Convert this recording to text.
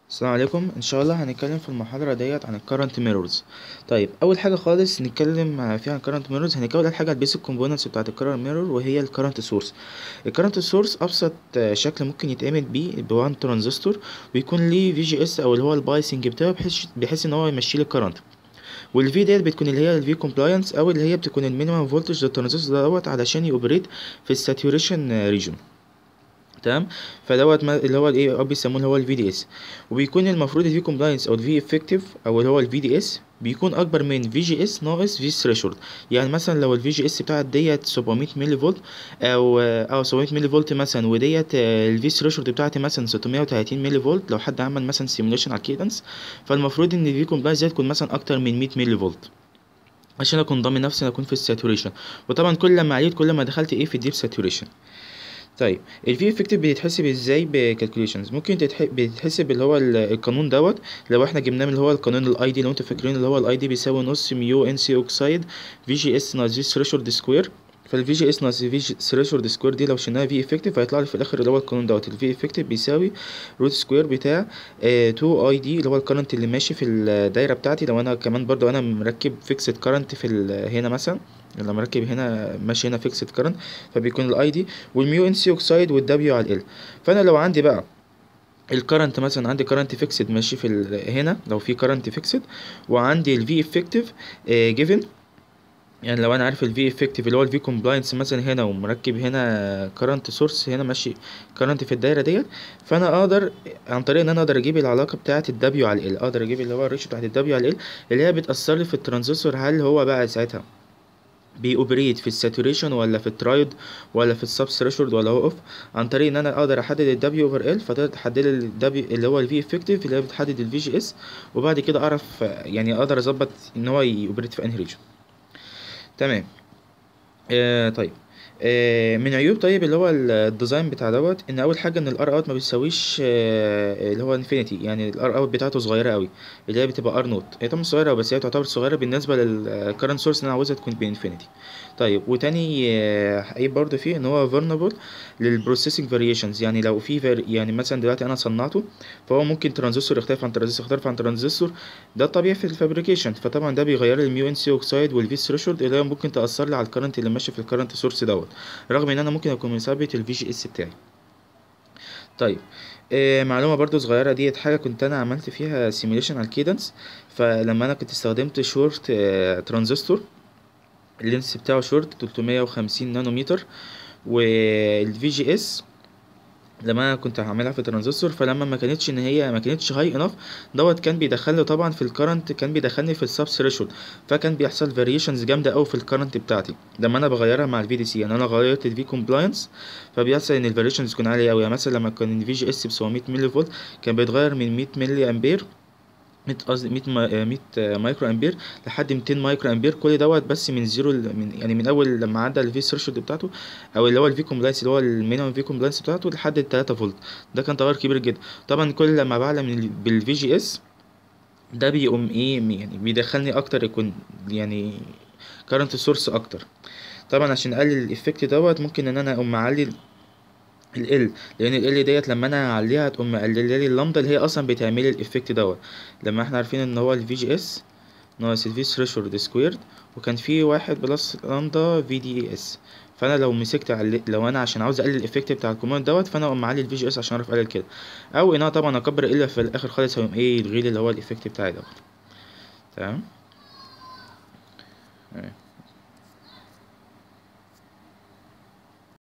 السلام عليكم ان شاء الله هنتكلم في المحاضره ديت عن الكرنت ميرورز طيب اول حاجه خالص نتكلم فيها عن الكرنت ميرورز هنتكلم اول حاجه البيسك كومبوننتس بتاعه الكرنت ميرور وهي الكرنت سورس الكرنت سورس ابسط شكل ممكن يتعمل بيه بوان ترانزستور ويكون ليه في جي اس او اللي هو البايسنج بتاعه بحيث بحيث ان هو يمشي لي الكرنت والفي ديت بتكون اللي هي الفي كومبلاينس او اللي هي بتكون المينيمم فولتج للترانزستور دوت علشان يوبريت في الساتوريشن ريجون تمام فدوت اللي هو الايه او بيسموه اللي هو الفي دي اس وبيكون المفروض الفي كومبلاينس او الفي افكتيف او اللي هو الفي دي اس بيكون اكبر من في جي اس ناقص في ثريشولد يعني مثلا لو الفي جي اس بتاعت ديت 700 ملي فولت او او 700 ملي فولت مثلا وديت الفي ثريشولد بتاعتي مثلا 630 ملي فولت لو حد عمل مثلا سيموليشن على الكيدنس فالمفروض ان الفي كومبلاينس ديت تكون مثلا اكتر من 100 ملي فولت عشان اكون ضامن نفسي ان اكون في الساتوريشن وطبعا كل ما عليت كل ما دخلت ايه في الديب ساتوريشن طيب الفي افكتيف بيتحسب ازاي بكالكوليشنز ممكن تتح... بيتحسب اللي هو القانون دوت لو احنا جبناه من اللي هو القانون الاي دي لو انتوا فاكرين اللي هو الاي دي بيساوي نص ميو ان سي اوكسايد في جي اس ناقص في ثريشولد سكوير فالفي جي اس ناقص في ثريشولد سكوير دي لو شلناها في افكتيف هيطلع لي في الاخر اللي هو القانون دوت الفي افكتيف بيساوي روت سكوير بتاع 2 اي دي اللي هو الكرنت اللي ماشي في الدايره بتاعتي لو انا كمان برضو انا مركب فيكسد كرنت في هنا مثلا لما مركب هنا ماشي هنا فيكسد كرنت فبيكون الاي دي والميو ان سي اوكسايد والدبليو على ال فانا لو عندي بقى الكرنت مثلا عندي كرنت فيكسد ماشي في هنا لو في كرنت فيكسد وعندي الفي افكتيف جيفن يعني لو انا عارف الفي افكتيف اللي هو الفي كومبلاينس مثلا هنا ومركب هنا كرنت سورس هنا ماشي كرنت في الدايره ديت فانا اقدر عن طريق ان انا اقدر اجيب العلاقه بتاعه الدبليو على ال اقدر اجيب اللي هو الريشيو بتاعه الدبليو على ال اللي هي بتاثر لي في الترانزستور هل هو بقى ساعتها بيوبريت في الساتوريشن ولا في الترايد ولا في السب ثريشولد ولا هو اوف عن طريق ان انا اقدر احدد الدبليو اوفر ال فتقدر تحدد لي الدبليو اللي هو الفي افكتيف اللي هي بتحدد الفي جي اس وبعد كده اعرف يعني اقدر اظبط ان هو يوبريت في انهي ريجن تمام آه طيب آه من عيوب طيب اللي هو الديزاين بتاع دوت ان اول حاجه ان الار اوت ما بيساويش آه اللي هو انفينيتي يعني الار اوت بتاعته صغيره قوي اللي هي بتبقى ار نوت هي طبعا صغيره بس هي تعتبر صغيره بالنسبه للكرنت سورس اللي انا عاوزها تكون بانفينيتي طيب وتاني عيب برضه فيه ان هو فولنربل للبروسيسنج فاريشنز يعني لو في فار يعني مثلا دلوقتي انا صنعته فهو ممكن ترانزستور يختلف عن ترانزستور يختلف عن ترانزستور ده الطبيعي في الفابريكيشن فطبعا ده بيغير لي الميو ان سي اوكسايد والفي ثريشولد اللي هي ممكن تاثر لي على الكرنت اللي ماشي في الكرنت سورس دوت رغم ان انا ممكن اكون مثبت الفي جي اس بتاعي طيب آه معلومه برضو صغيره ديت حاجه كنت انا عملت فيها سيميليشن على الكيدنس فلما انا كنت استخدمت شورت آه ترانزستور اللينس بتاعه شورت 350 نانومتر والفي جي اس لما انا كنت هعملها في ترانزستور فلما ما كانتش ان هي ما كانتش هاي انف دوت كان بيدخلني طبعا في الكرنت كان بيدخلني في السب ثريشولد فكان بيحصل فاريشنز جامده قوي في الكرنت بتاعتي لما انا بغيرها مع الفي دي سي يعني انا غيرت الفي كومبلاينس فبيحصل ان الفاريشنز تكون عاليه قوي يعني مثلا لما كان الفي جي اس ب 700 ملي فولت كان بيتغير من 100 ملي امبير 100 قصدي 100 100 مايكرو امبير لحد 200 مايكرو امبير كل دوت بس من زيرو من يعني من اول لما عدى الفي ثريشولد بتاعته او اللي هو الفي كومبلاينس اللي هو المينيمم في كومبلاينس بتاعته لحد 3 فولت ده كان تغير كبير جدا طبعا كل لما بعلى من بالفي جي اس ده بيقوم ايه يعني بيدخلني اكتر يكون يعني كارنت سورس اكتر طبعا عشان اقلل الايفكت دوت ممكن ان انا اقوم معلي ال لان ال ديت لما انا اعليها تقوم مقلله لي اللامدا اللي هي اصلا بتعمل لي الايفكت دوت لما احنا عارفين ان هو الفي جي اس ناقص الفي ثريشولد سكويرد وكان في واحد بلس لامدا في دي اس فانا لو مسكت علي لو انا عشان عاوز اقلل الايفكت بتاع الكوماند دوت فانا اقوم معلي الفي جي اس عشان اعرف اقلل كده او ان انا طبعا اكبر ال في الاخر خالص هيقوم ايه يلغي لي اللي هو الايفكت بتاعي دوت تمام